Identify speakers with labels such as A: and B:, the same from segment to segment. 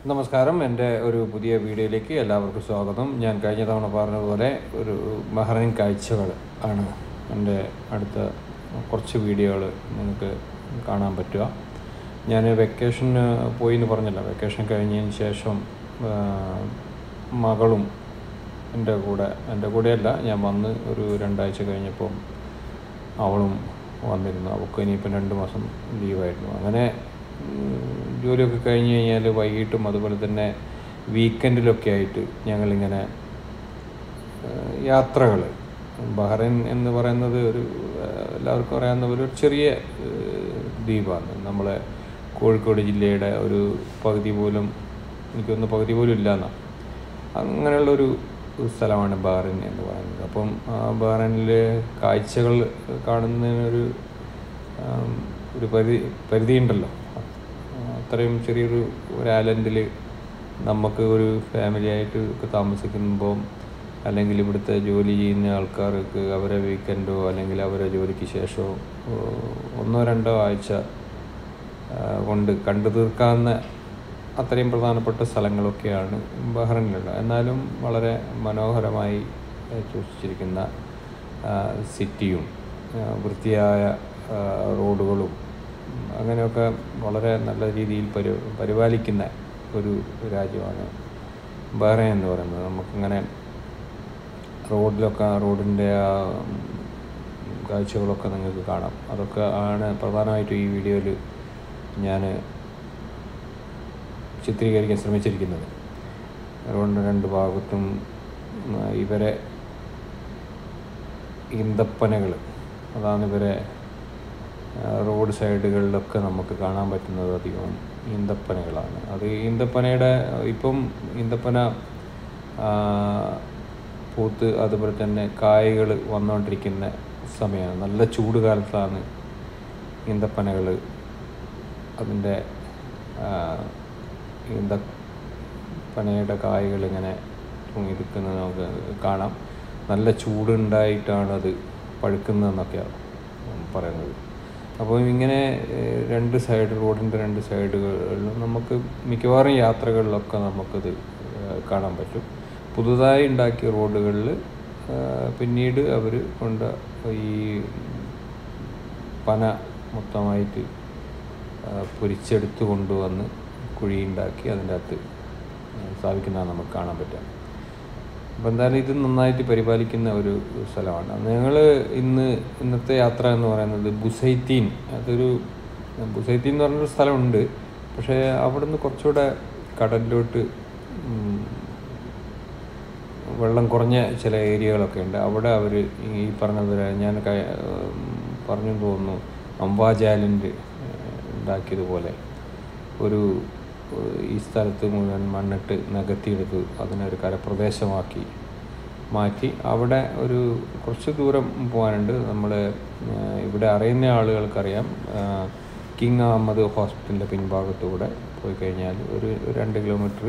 A: നമസ്കാരം എൻ്റെ ഒരു പുതിയ വീഡിയോയിലേക്ക് എല്ലാവർക്കും സ്വാഗതം ഞാൻ കഴിഞ്ഞ തവണ പറഞ്ഞതുപോലെ ഒരു ബഹ്റൈൻ കാഴ്ചകൾ ആണ് എൻ്റെ അടുത്ത കുറച്ച് വീഡിയോകൾ നിങ്ങൾക്ക് കാണാൻ പറ്റുക ഞാൻ വെക്കേഷന് പോയി എന്ന് പറഞ്ഞില്ല വെക്കേഷൻ കഴിഞ്ഞതിന് ശേഷം ആ, മകളും എൻ്റെ കൂടെ എൻ്റെ കൂടെയല്ല ഞാൻ വന്ന് ഒരു രണ്ടാഴ്ച കഴിഞ്ഞപ്പം അവളും വന്നിരുന്നു അവൾക്ക് ഇനിയിപ്പം രണ്ട് മാസം ലീവായിരുന്നു അങ്ങനെ ഉം, ജോലിയൊക്കെ കഴിഞ്ഞ് കഴിഞ്ഞാൽ വൈകിട്ടും അതുപോലെ തന്നെ വീക്കെൻഡിലൊക്കെ ആയിട്ട് ഞങ്ങളിങ്ങനെ യാത്രകൾ ബഹ്റൈൻ എന്ന് പറയുന്നത് ഒരു ആ, എല്ലാവർക്കും അറിയാവുന്ന ഒരു ചെറിയ ആ, ദ്വീപാണ് നമ്മളെ കോഴിക്കോട് ജില്ലയുടെ ഒരു പകുതി പോലും എനിക്കൊന്ന് പകുതി പോലും ഇല്ലയെന്നാണ് അങ്ങനെയുള്ളൊരു സ്ഥലമാണ് ബഹ്റൈൻ എന്ന് പറയുന്നത് അപ്പം ആ ബഹ്റൈനിൽ കാഴ്ചകൾ കാണുന്നതിനൊരു ആം, ഒരു പരിധി പരിധിയുണ്ടല്ലോ അത്രയും ചെറിയൊരു ഒരു ഐലൻഡിൽ നമുക്ക് ഒരു ഫാമിലി ആയിട്ട് ഒക്കെ താമസിക്കുമ്പോൾ അല്ലെങ്കിൽ ഇവിടുത്തെ ജോലി ചെയ്യുന്ന ആൾക്കാർക്ക് അവരെ വീക്കെൻഡോ അല്ലെങ്കിൽ അവരെ ജോലിക്ക് ശേഷമോ ഓ, ഒന്നോ രണ്ടോ ആഴ്ച ആ, കൊണ്ട് കണ്ടു തീർക്കാവുന്ന അത്രയും പ്രധാനപ്പെട്ട സ്ഥലങ്ങളൊക്കെയാണ് ബഹ്റൈനിലുള്ളത് എന്നാലും വളരെ മനോഹരമായി ആ, സൂക്ഷിച്ചിരിക്കുന്ന ആ, സിറ്റിയും ആ, വൃത്തിയായ ആ, റോഡുകളും ഉം, അങ്ങനെയൊക്കെ വളരെ നല്ല രീതിയിൽ പരി പരിപാലിക്കുന്ന ഒരു രാജ്യമാണ് ബഹ്റൈൻ എന്ന് പറയുന്നത് നമുക്കിങ്ങനെ റോഡിലൊക്കെ റോഡിൻ്റെ ആ ഉം, കാഴ്ചകളൊക്കെ നിങ്ങൾക്ക് കാണാം അതൊക്കെ ആണ് പ്രധാനമായിട്ടും ഈ വീഡിയോയിൽ ഞാൻ ചിത്രീകരിക്കാൻ ശ്രമിച്ചിരിക്കുന്നത് റോഡിൻ്റെ രണ്ട് ഭാഗത്തും ഉം, ഇവരെ ഈന്തപ്പനകൾ അതാണ് ഇവരെ ആ, റോഡ് സൈഡുകളിലൊക്കെ നമുക്ക് കാണാൻ പറ്റുന്നത് അധികവും ഈന്തപ്പനകളാണ് അത് ഈന്തപ്പനയുടെ ഇപ്പം ഈന്തപ്പന ആ, പൂത്ത് അതുപോലെ തന്നെ കായകൾ വന്നുകൊണ്ടിരിക്കുന്ന സമയമാണ് നല്ല ചൂട് കാലത്താണ് ഈന്തപ്പനകൾ അതിൻ്റെ ആ, ഈന്തപ്പനയുടെ കായകൾ ഇങ്ങനെ തൂങ്ങിയിരിക്കുന്നത് നമുക്ക് കാണാം നല്ല ചൂടുണ്ടായിട്ടാണ് അത് പഴുക്കുന്നതെന്നൊക്കെയാണ് പറയുന്നത് അപ്പോൾ ഇങ്ങനെ ഏഹ്, രണ്ട് സൈഡ് റോഡിൻ്റെ രണ്ട് സൈഡുകളിലും നമുക്ക് മിക്കവാറും യാത്രകളിലൊക്കെ നമുക്കത് ഏഹ്, കാണാൻ പറ്റും പുതുതായി ഉണ്ടാക്കിയ റോഡുകളിൽ പിന്നീട് അവർ കൊണ്ട് ഈ പന മൊത്തമായിട്ട് ആ, പൊരിച്ചെടുത്ത് കൊണ്ടുവന്ന് കുഴിയുണ്ടാക്കി അതിൻ്റെ അകത്ത് സ്ഥാപിക്കുന്നതാണ് നമുക്ക് കാണാൻ പറ്റുക അപ്പോൾ എന്തായാലും ഇത് നന്നായിട്ട് പരിപാലിക്കുന്ന ഒരു സ്ഥലമാണ് ഞങ്ങൾ ഇന്ന് ഇന്നത്തെ യാത്ര എന്ന് പറയുന്നത് ബുസൈത്തീൻ അതൊരു ബുസൈത്തീൻ എന്ന് പറഞ്ഞൊരു സ്ഥലമുണ്ട് പക്ഷേ അവിടുന്ന് കുറച്ചുകൂടെ കടലിലോട്ട് ഉം, വെള്ളം കുറഞ്ഞ ചില ഏരിയകളൊക്കെ ഉണ്ട് അവിടെ അവർ ഈ പറഞ്ഞതുപോലെ ഞാൻ ക- ഉം, പറഞ്ഞു തോന്നുന്നു അംബാജാലിൻ്റെ ഉണ്ടാക്കിയതുപോലെ ഒരു ഏഹ്, ഈ സ്ഥലത്ത് മുഴുവൻ മണ്ണിട്ട് നികത്തിയെടുത്ത് അതിനൊരു കരപ്രദേശമാക്കി മാറ്റി അവിടെ ഒരു കുറച്ച് ദൂരം പോകാനുണ്ട് നമ്മൾ ഇവിടെ അറിയുന്ന ആളുകൾക്കറിയാം ഏഹ്, കിങ് അഹമ്മദ് ഹോസ്പിറ്റലിൻ്റെ പിൻഭാഗത്തൂടെ പോയി കഴിഞ്ഞാൽ ഒരു ഒരു രണ്ട് കിലോമീറ്റർ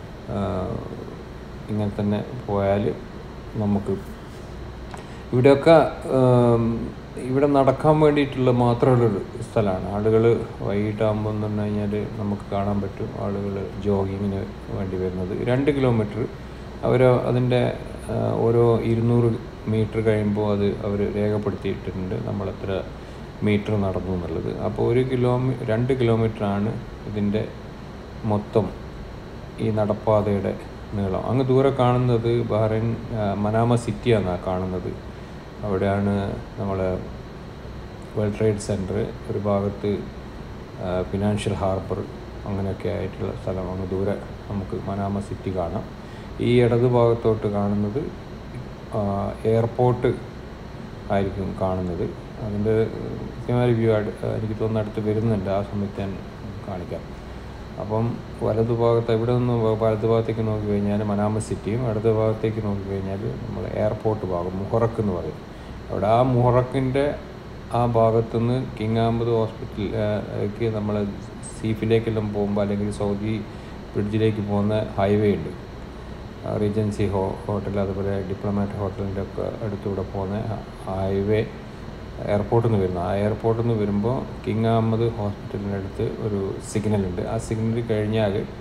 A: ഇങ്ങനെ തന്നെ പോയാൽ നമുക്ക് ഇവിടെയൊക്കെ ആം, ഇവിടെ നടക്കാൻ വേണ്ടിയിട്ടുള്ള മാത്രമുള്ളൊരു സ്ഥലമാണ് ആളുകൾ വൈകിട്ടാകുമ്പോൾ എന്ന് പറഞ്ഞു കഴിഞ്ഞാൽ നമുക്ക് കാണാൻ പറ്റും ആളുകൾ ജോഗിങ്ങിന് വേണ്ടി വരുന്നത് രണ്ട് കിലോമീറ്റർ അവർ അതിൻ്റെ ആ, ഓരോ ഇരുന്നൂറ് മീറ്റർ കഴിയുമ്പോൾ അത് അവർ രേഖപ്പെടുത്തിയിട്ടുണ്ട് നമ്മൾ എത്ര മീറ്റർ നടന്നു എന്നുള്ളത് അപ്പോൾ ഒരു കിലോമീ രണ്ട് കിലോമീറ്ററാണ് ഇതിൻ്റെ മൊത്തം ഈ നടപ്പാതയുടെ നീളം അങ്ങ് ദൂരെ കാണുന്നത് ബഹ്റൈൻ ആ, മനാമ സിറ്റിയാണ് കാണുന്നത് അവിടെയാണ് നമ്മൾ വേൾഡ് ട്രേഡ് സെൻറ്റർ ഒരു ഭാഗത്ത് ഫിനാൻഷ്യൽ ഹാർബർ അങ്ങനെയൊക്കെ ആയിട്ടുള്ള സ്ഥലം അങ്ങ് ദൂരെ നമുക്ക് മനാമ സിറ്റി കാണാം ഈ ഇടത് ഭാഗത്തോട്ട് കാണുന്നത് ആ, എയർപോർട്ട് ആയിരിക്കും കാണുന്നത് അതിൻ്റെ കൃത്യമായ വ്യൂ എനിക്ക് തോന്നുന്നു അടുത്ത് വരുന്നുണ്ട് ആ സമയത്ത് ഞാൻ കാണിക്കാം അപ്പം വലതു ഭാഗത്ത് ഇവിടെ നിന്ന് വലതു ഭാഗത്തേക്ക് നോക്കി കഴിഞ്ഞാൽ മനാമ സിറ്റിയും ഇടത് ഭാഗത്തേക്ക് നോക്കി കഴിഞ്ഞാൽ നമ്മൾ എയർപോർട്ട് ഭാഗം മുഹറക്ക് എന്ന് പറയും അവിടെ ആ മുഹറക്കിൻ്റെ ആ ഭാഗത്തുനിന്ന് കിങ് അഹമ്മദ് ഹോസ്പിറ്റലിലേക്ക് നമ്മൾ സീഫിലേക്കെല്ലാം പോകുമ്പോൾ അല്ലെങ്കിൽ സൗദി ബ്രിഡ്ജിലേക്ക് പോകുന്ന ഹൈവേ ഉണ്ട് റീജൻസി ഹോ ഹോട്ടൽ അതുപോലെ ഡിപ്ലോമാറ്റ് ഹോട്ടലിൻ്റെ ഒക്കെ അടുത്തൂടെ പോകുന്ന ഹൈവേ എയർപോർട്ടിൽ നിന്ന് വരുന്നത് ആ എയർപോർട്ടിൽ നിന്ന് വരുമ്പോൾ കിങ് അഹമ്മദ് ഹോസ്പിറ്റലിൻ്റെ അടുത്ത് ഒരു സിഗ്നൽ ഉണ്ട് ആ സിഗ്നൽ കഴിഞ്ഞാൽ ആ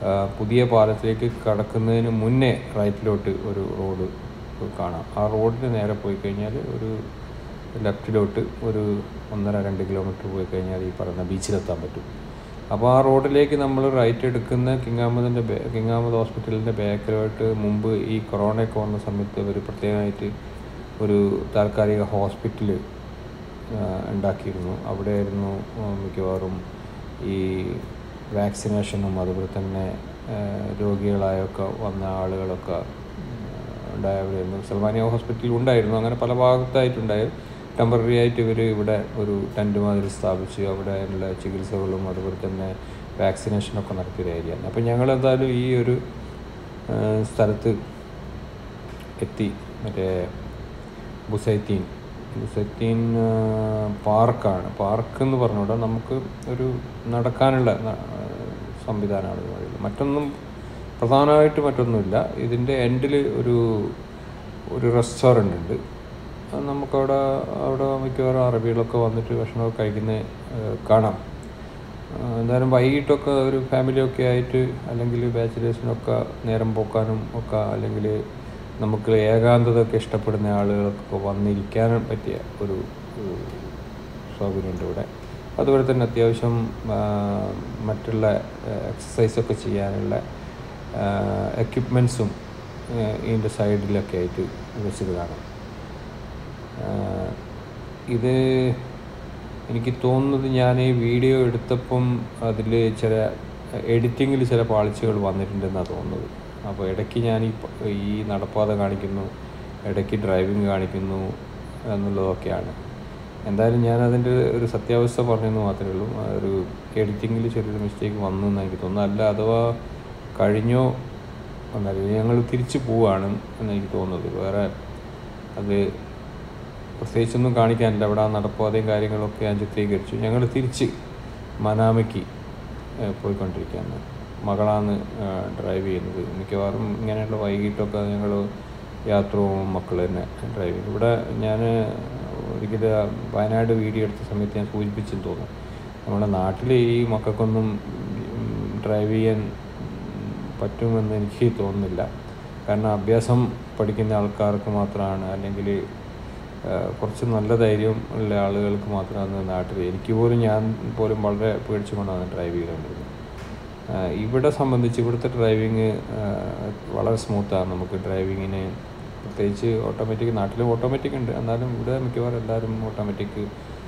A: ആ, പുതിയ പാലത്തിലേക്ക് കടക്കുന്നതിന് മുന്നേ റൈറ്റിലോട്ട് ഒരു റോഡ് കാണാം ആ റോഡിന് നേരെ പോയി കഴിഞ്ഞാൽ ഒരു ലെഫ്റ്റിലോട്ട് ഒരു ഒന്നര രണ്ട് കിലോമീറ്റർ പോയി കഴിഞ്ഞാൽ ഈ പറയുന്ന ബീച്ചിലെത്താൻ പറ്റും അപ്പോൾ ആ റോഡിലേക്ക് നമ്മൾ റൈറ്റ് എടുക്കുന്ന കിങ്ങാമതിൻ്റെ ബേ കിങ്ങാമത് ഹോസ്പിറ്റലിൻ്റെ ബാക്കിലോട്ട് മുമ്പ് ഈ കൊറോണയൊക്കെ വന്ന സമയത്ത് ഒരു പ്രത്യേകമായിട്ട് ഒരു താൽക്കാലിക ഹോസ്പിറ്റൽ ഉണ്ടാക്കിയിരുന്നു അവിടെയായിരുന്നു ആ, മിക്കവാറും ഈ വാക്സിനേഷനും അതുപോലെ തന്നെ ആ, രോഗികളായൊക്കെ വന്ന ആളുകളൊക്കെ ഉണ്ടായിരുന്നു സൽമാനിയ ഹോസ്പിറ്റലിൽ ഉണ്ടായിരുന്നു അങ്ങനെ പല ഭാഗത്തായിട്ടുണ്ടായി ടെമ്പററി ആയിട്ട് ഇവർ ഇവിടെ ഒരു ടെൻറ്റ് മാതിരി സ്ഥാപിച്ച് അവിടെ ഉള്ള ചികിത്സകളും അതുപോലെ തന്നെ വാക്സിനേഷനൊക്കെ നടത്തിയ ഒരു ഏരിയയാണ് അപ്പം ഞങ്ങൾ എന്തായാലും ഈ ഒരു ആ, സ്ഥലത്ത് എത്തി മറ്റേ ബുസൈത്തീൻ ബുസൈത്തീൻ ആ, പാർക്കാണ് പാർക്ക് എന്ന് പറഞ്ഞുകൂടാ നമുക്ക് ഒരു നടക്കാനുള്ള ന- സംവിധാനമാണ് ഇത് വഴിയിൽ മറ്റൊന്നും പ്രധാനമായിട്ട് മറ്റൊന്നുമില്ല ഇതിൻ്റെ എൻഡിൽ ഒരു ഒരു റെസ്റ്റോറൻ്റ് ഉണ്ട് അത് നമുക്കവിടെ അവിടെ മിക്കവാറും അറബികളൊക്കെ വന്നിട്ട് ഭക്ഷണമൊക്കെ കഴിക്കുന്നത് കാണാം ആ, എന്തായാലും വൈകിട്ടൊക്കെ ഒരു ഫാമിലിയൊക്കെ ആയിട്ട് അല്ലെങ്കിൽ ബാച്ചിലേഴ്സിനൊക്കെ നേരം പോക്കാനും ഒക്കെ അല്ലെങ്കിൽ നമുക്ക് ഏകാന്തതയൊക്കെ ഇഷ്ടപ്പെടുന്ന ആളുകൾക്കൊക്കെ വന്നിരിക്കാനും പറ്റിയ ഒരു ഒരു സൗകര്യമുണ്ട് ഇവിടെ അതുപോലെ തന്നെ അത്യാവശ്യം ആ, മറ്റുള്ള എക്സസൈസൊക്കെ ചെയ്യാനുള്ള എക്യുപ്മെൻസും ഇതിൻ്റെ സൈഡിലൊക്കെ ആയിട്ട് വെച്ചത് കാണാം ആഹ് ഇത് എനിക്ക് തോന്നുന്നത് ഞാൻ ഈ വീഡിയോ എടുത്തപ്പം അതിൽ ചില എഡിറ്റിങ്ങിൽ ചില പാളിച്ചകൾ വന്നിട്ടുണ്ടെന്നാണ് തോന്നുന്നത് അപ്പോൾ ഇടയ്ക്ക് ഞാൻ ഈ പ- ഈ നടപ്പാത കാണിക്കുന്നു ഇടയ്ക്ക് ഡ്രൈവിംഗ് കാണിക്കുന്നു എന്നുള്ളതൊക്കെയാണ് എന്തായാലും ഞാൻ അതിൻ്റെ ഒരു സത്യാവസ്ഥ പറഞ്ഞെന്ന് മാത്രമേ ഉള്ളൂ ആ ഒരു എഡിറ്റിങ്ങിൽ ചെറിയൊരു മിസ്റ്റേക്ക് വന്നു എന്ന് എനിക്ക് തോന്നുന്നു അല്ല അഥവാ കഴിഞ്ഞോ എന്നറിയില്ല ഞങ്ങൾ തിരിച്ചു പോവാണ് എന്ന് എനിക്ക് തോന്നുന്നത് വേറെ അത് പ്രത്യേകിച്ചൊന്നും കാണിക്കാനില്ല അവിടെ ആ നടപ്പാതയും കാര്യങ്ങളൊക്കെ ഞാൻ ചിത്രീകരിച്ചു ഞങ്ങൾ തിരിച്ച് മനാമയ്ക്ക് ഏഹ്, പോയിക്കൊണ്ടിരിക്കുകയാണ് മകളാണ് ഏഹ്, ഡ്രൈവ് ചെയ്യുന്നത് മിക്കവാറും ഇങ്ങനെയുള്ള വൈകിട്ടൊക്കെ ഞങ്ങൾ യാത്രവും മക്കൾ തന്നെ ഡ്രൈവ് ചെയ്യും ഇവിടെ ഞാൻ ഒരിക്കൽ വയനാട് വീഡിയോ എടുത്ത സമയത്ത് ഞാൻ സൂചിപ്പിച്ചെന്ന് തോന്നുന്നു നമ്മുടെ നാട്ടിൽ ഈ മക്കൾക്കൊന്നും ഉം, ഡ്രൈവ് ചെയ്യാൻ ഉം, പറ്റുമെന്ന് എനിക്ക് തോന്നുന്നില്ല കാരണം അഭ്യാസം പഠിക്കുന്ന ആൾക്കാർക്ക് മാത്രമാണ് അല്ലെങ്കിൽ ഏഹ് കുറച്ച് നല്ല ധൈര്യം ഉള്ള ആളുകൾക്ക് മാത്രമാണ് നാട്ടിൽ എനിക്ക് പോലും ഞാൻ പോലും വളരെ പേടിച്ചുകൊണ്ടാണ് ഡ്രൈവ് ചെയ്തുകൊണ്ടിരുന്നത് ഏഹ് ഇവിടെ സംബന്ധിച്ച് ഇവിടുത്തെ ഡ്രൈവിങ് വളരെ സ്മൂത്താണ് നമുക്ക് ഡ്രൈവിങ്ങിന് പ്രത്യേകിച്ച് ഓട്ടോമാറ്റിക് നാട്ടിലും ഓട്ടോമാറ്റിക് ഉണ്ട് എന്നാലും ഇവിടെ മിക്കവാറും എല്ലാവരും ഓട്ടോമാറ്റിക്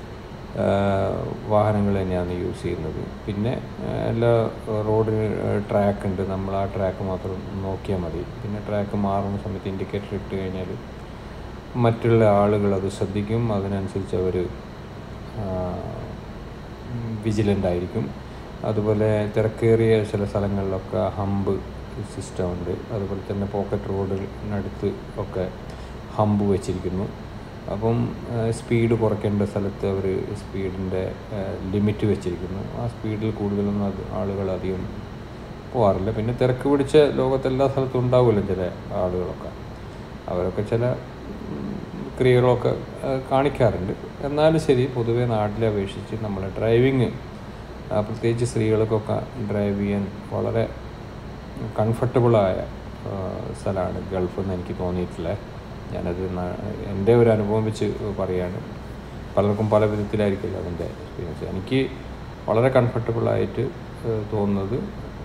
A: വാഹനങ്ങൾ തന്നെയാണ് യൂസ് ചെയ്യുന്നത് പിന്നെ ഏഹ് എല്ലാ റോഡിന് ട്രാക്ക് ഉണ്ട് നമ്മൾ ആ ട്രാക്ക് മാത്രം നോക്കിയാൽ മതി പിന്നെ ട്രാക്ക് മാറുന്ന സമയത്ത് ഇൻഡിക്കേറ്റർ ഇട്ട് കഴിഞ്ഞാൽ മറ്റുള്ള ആളുകൾ അത് ശ്രദ്ധിക്കും അതിനനുസരിച്ച് അവർ വിജിലൻ്റ് ആയിരിക്കും അതുപോലെ തിരക്കേറിയ ചില സ്ഥലങ്ങളിലൊക്കെ ഹമ്പ് സിസ്റ്റം ഉണ്ട് അതുപോലെ തന്നെ പോക്കറ്റ് റോഡിനടുത്ത് ഒക്കെ ഹമ്പ് വെച്ചിരിക്കുന്നു അപ്പം സ്പീഡ് കുറയ്ക്കേണ്ട സ്ഥലത്ത് അവർ സ്പീഡിൻ്റെ ലിമിറ്റ് വെച്ചിരിക്കുന്നു ആ സ്പീഡിൽ കൂടുതലൊന്നും അത് ആളുകൾ അധികം പോകാറില്ല പിന്നെ തിരക്ക് പിടിച്ച ലോകത്തെല്ലാ സ്ഥലത്തും ഉണ്ടാവുമല്ലോ ചില ആളുകളൊക്കെ അവരൊക്കെ ചില ഉം, ക്രിയകളൊക്കെ ആ, കാണിക്കാറുണ്ട് എന്നാലും ശരി പൊതുവെ നാട്ടിലെ അപേക്ഷിച്ച് നമ്മളെ ഡ്രൈവിങ് പ്രത്യേകിച്ച് സ്ത്രീകൾക്കൊക്കെ ഡ്രൈവ് ചെയ്യാൻ വളരെ കംഫർട്ടബിളായ സ്ഥലമാണ് ഗൾഫ് എന്ന് എനിക്ക് തോന്നിയിട്ടില്ല ഞാനത് ന- എൻ്റെ ഒരു അനുഭവം വെച്ച് പറയാണ് പലർക്കും പല വിധത്തിലായിരിക്കില്ല അതിൻ്റെ എക്സ്പീരിയൻസ് എനിക്ക് വളരെ കംഫർട്ടബിളായിട്ട് തോന്നുന്നത്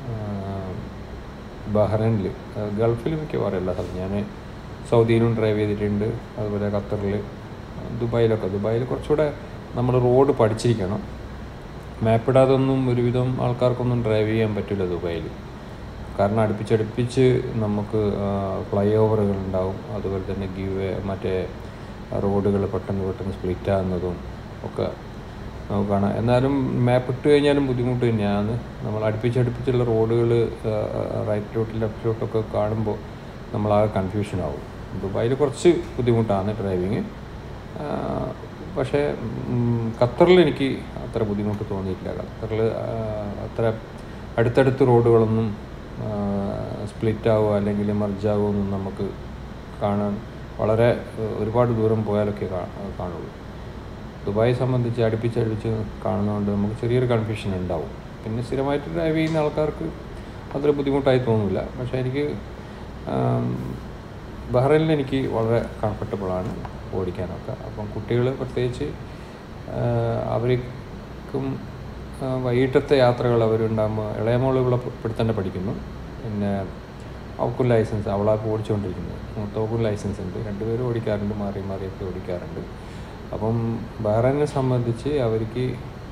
A: ബഹ്റൈനിൽ ഗൾഫിൽ മിക്കവാറും എല്ലാ സ്ഥലം ഞാൻ സൗദിയിലും ഡ്രൈവ് ചെയ്തിട്ടുണ്ട് അതുപോലെ ഖത്തറിൽ ദുബായിലൊക്കെ ദുബായിൽ കുറച്ചുകൂടെ നമ്മൾ റോഡ് പഠിച്ചിരിക്കണം മാപ്പ് ഇടാതൊന്നും ഒരുവിധം ആൾക്കാർക്കൊന്നും ഡ്രൈവ് ചെയ്യാൻ പറ്റില്ല ദുബായിൽ കാരണം അടുപ്പിച്ചടുപ്പിച്ച് നമുക്ക് ഫ്ലൈ ഓവറുകൾ ഉണ്ടാവും അതുപോലെ തന്നെ ഗീവ് മറ്റേ റോഡുകൾ പെട്ടെന്ന് പെട്ടെന്ന് സ്പ്ലിറ്റ് ആകുന്നതും ഒക്കെ നമുക്ക് കാണാം എന്നാലും മാപ്പ് ഇട്ട് കഴിഞ്ഞാലും ബുദ്ധിമുട്ട് തന്നെയാണ് നമ്മൾ അടുപ്പിച്ചടുപ്പിച്ചുള്ള റോഡുകൾ റൈറ്റിലോട്ട് ലെഫ്റ്റിലോട്ടൊക്കെ കാണുമ്പോൾ നമ്മളാകെ കൺഫ്യൂഷൻ ആവും ദുബായിൽ കുറച്ച് ബുദ്ധിമുട്ടാണ് ഡ്രൈവിങ് പക്ഷേ ഉം, ഖത്തറിൽ എനിക്ക് അത്ര ബുദ്ധിമുട്ട് തോന്നിയിട്ടില്ല ഖത്തറിൽ അത്ര അടുത്തടുത്ത് റോഡുകളൊന്നും സ്പ്ലിറ്റ് ആവുക അല്ലെങ്കിൽ മർജ് ആവുകയൊന്നും നമുക്ക് കാണാൻ വളരെ ഏഹ്, ഒരുപാട് ദൂരം പോയാലൊക്കെ കാ- കാണുള്ളൂ ദുബായി സംബന്ധിച്ച് അടുപ്പിച്ചടുപ്പിച്ച് കാണുന്നതുകൊണ്ട് നമുക്ക് ചെറിയൊരു കൺഫ്യൂഷൻ ഉണ്ടാവും പിന്നെ സ്ഥിരമായിട്ട് ഡ്രൈവ് ചെയ്യുന്ന ആൾക്കാർക്ക് അത്ര ബുദ്ധിമുട്ടായി തോന്നില്ല പക്ഷേ എനിക്ക് ആം, ബഹ്റൈനിൽ എനിക്ക് വളരെ കംഫർട്ടബിളാണ് ഓടിക്കാനൊക്കെ അപ്പം കുട്ടികൾ പ്രത്യേകിച്ച് ആ, അവർക്കും ആ, വൈകിട്ടത്തെ യാത്രകൾ അവരുണ്ടാകുമ്പോൾ ഇളയ മോള് ഇവിടെ ഇവിടെ തന്നെ പഠിക്കുന്നു പിന്നെ അവൾക്കും ലൈസൻസ് അവളാണ് ഓടിച്ചുകൊണ്ടിരിക്കുന്നത് മൂത്തവൾക്കും ലൈസൻസ് ഉണ്ട് രണ്ടുപേരും ഓടിക്കാറുണ്ട് മാറി മാറിയൊക്കെ ഓടിക്കാറുണ്ട് അപ്പം ബഹ്റൈനെ സംബന്ധിച്ച് അവർക്ക്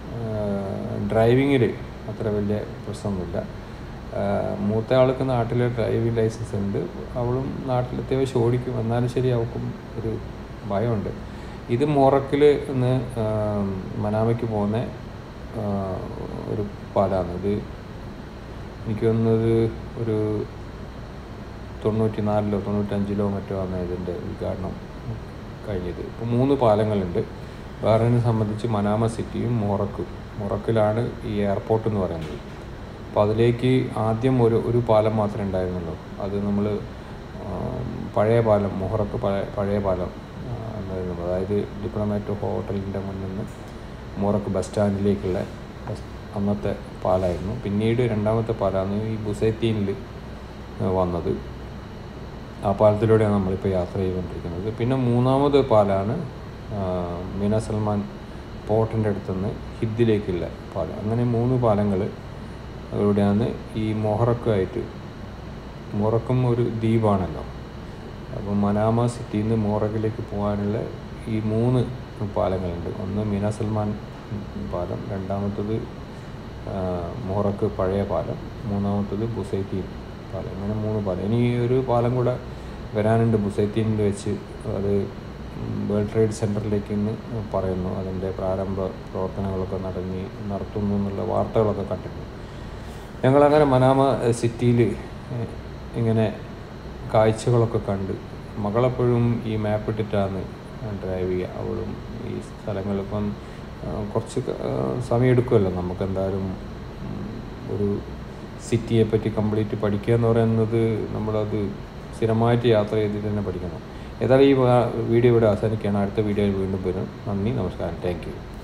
A: ഡ്രൈവിങ്ങിൽ അത്ര വലിയ പ്രശ്നമൊന്നുമില്ല ആ, മൂത്ത ആൾക്ക് നാട്ടിൽ ഡ്രൈവിംഗ് ലൈസൻസ് ഉണ്ട് അവളും നാട്ടിൽ അത്യാവശ്യം ഓടിക്കും എന്നാലും ശരി അവൾക്കും ഒരു ഭയമുണ്ട് ഇത് മൊറക്കിൽ നിന്ന് ആ, മനാമയ്ക്ക് പോകുന്ന ആ, ഒരു പാലാണ് ഇത് എനിക്ക് തോന്നുന്നത് ഒരു തൊണ്ണൂറ്റി നാലിലോ തൊണ്ണൂറ്റഞ്ചിലോ മറ്റോ ആണ് ഇതിൻ്റെ ഉദ്ഘാടനം കഴിഞ്ഞത് ഇപ്പോൾ മൂന്ന് പാലങ്ങളുണ്ട് ബഹ്റൈനെ സംബന്ധിച്ച് മനാമ സിറ്റിയും മൊറക്കും മൊറക്കിലാണ് ഈ എയർപോർട്ട് എന്ന് പറയുന്നത് അപ്പോൾ അതിലേക്ക് ആദ്യം ഒരു ഒരു പാലം മാത്രമേ ഉണ്ടായിരുന്നുള്ളൂ അത് നമ്മൾ പഴയ പാലം മൊഹറക്ക് പഴയ പഴയ പാലം ആ, എന്നായിരുന്നു അതായത് ഡിപ്ലോമാറ്റ് ഹോട്ടലിൻ്റെ മുന്നിൽ നിന്ന് മൊറക്ക് ബസ് സ്റ്റാൻഡിലേക്കുള്ള ബസ് അന്നത്തെ പാലമായിരുന്നു പിന്നീട് രണ്ടാമത്തെ പാലമാണ് ഈ ബുസൈത്തീനിൽ വന്നത് ആ പാലത്തിലൂടെയാണ് നമ്മളിപ്പോൾ യാത്ര ചെയ്തുകൊണ്ടിരിക്കുന്നത് പിന്നെ മൂന്നാമത് പാലാണ് ആ, മീന സൽമാൻ പോർട്ടിൻ്റെ അടുത്തുനിന്ന് ഹിദ്ദിലേക്കുള്ള പാലം അങ്ങനെ മൂന്ന് പാലങ്ങൾ ഇവിടെയാണ് ഈ മൊഹറക്കുമായിട്ട് മൊറക്കും ഒരു ദ്വീപാണല്ലോ അപ്പം മനാമ സിറ്റിയിൽ നിന്ന് മൊറക്കിലേക്ക് പോകാനുള്ള ഈ മൂന്ന് പാലങ്ങളുണ്ട് ഒന്ന് മീന സൽമാൻ പാലം രണ്ടാമത്തത് ആ, മൊറക്ക് പഴയ പാലം മൂന്നാമത്തത് ബുസൈത്തീൻ പാലം ഇങ്ങനെ മൂന്ന് പാലം ഇനി ഒരു പാലം കൂടെ വരാനുണ്ട് ബുസൈത്തീനിൽ വെച്ച് അത് വേൾഡ് ട്രേഡ് സെൻറ്ററിലേക്ക് ഇന്ന് പറയുന്നു അതിൻ്റെ പ്രാരംഭ പ്രവർത്തനങ്ങളൊക്കെ നടങ്ങി നടത്തുന്നു എന്നുള്ള വാർത്തകളൊക്കെ കണ്ടിട്ടുണ്ട് ഞങ്ങളങ്ങനെ മനാമ സിറ്റിയിൽ ഇങ്ങനെ കാഴ്ചകളൊക്കെ കണ്ട് മകളെപ്പോഴും ഈ മാപ്പ് ഇട്ടിട്ടാണ് ഡ്രൈവ് ചെയ്യുക അവളും ഈ സ്ഥലങ്ങളിപ്പം ആ, കുറച്ച് ക- ആ, സമയമെടുക്കുമല്ലോ നമുക്ക് എന്തായാലും ഉം, ഒരു സിറ്റിയെ പറ്റി കംപ്ലീറ്റ് പഠിക്കുക എന്ന് പറയുന്നത് നമ്മളത് സ്ഥിരമായിട്ട് യാത്ര ചെയ്തിട്ട് തന്നെ പഠിക്കണം ഏതായാലും ഈ വാ- വീഡിയോ ഇവിടെ അവസാനിക്കുകയാണ് അടുത്ത വീഡിയോയിൽ വീണ്ടും വരും നന്ദി നമസ്കാരം താങ്ക് യു